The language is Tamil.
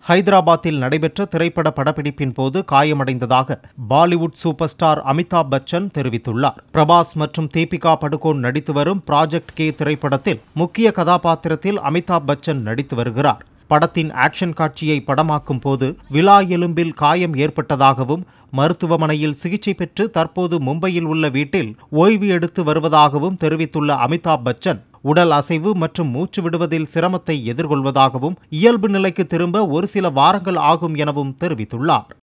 ஹைதராபாத்தில் நடைபெற்ற திரைப்பட படப்பிடிப்பின் போது காயமடைந்ததாக பாலிவுட் சூப்பர் ஸ்டார் அமிதாப் பச்சன் தெரிவித்துள்ளார் பிரபாஸ் மற்றும் தீபிகா படுகோன் நடித்து வரும் ப்ராஜெக்ட் கே திரைப்படத்தில் முக்கிய கதாபாத்திரத்தில் அமிதாப் பச்சன் நடித்து வருகிறார் படத்தின் ஆக்ஷன் காட்சியை படமாக்கும் போது விலா எலும்பில் காயம் ஏற்பட்டதாகவும் மருத்துவமனையில் சிகிச்சை பெற்று தற்போது மும்பையில் உள்ள வீட்டில் ஓய்வு எடுத்து வருவதாகவும் தெரிவித்துள்ள அமிதாப் பச்சன் உடல் அசைவு மற்றும் மூச்சு விடுவதில் சிரமத்தை எதிர்கொள்வதாகவும் இயல்பு நிலைக்கு திரும்ப ஒரு சில வாரங்கள் ஆகும் எனவும் தெரிவித்துள்ளார்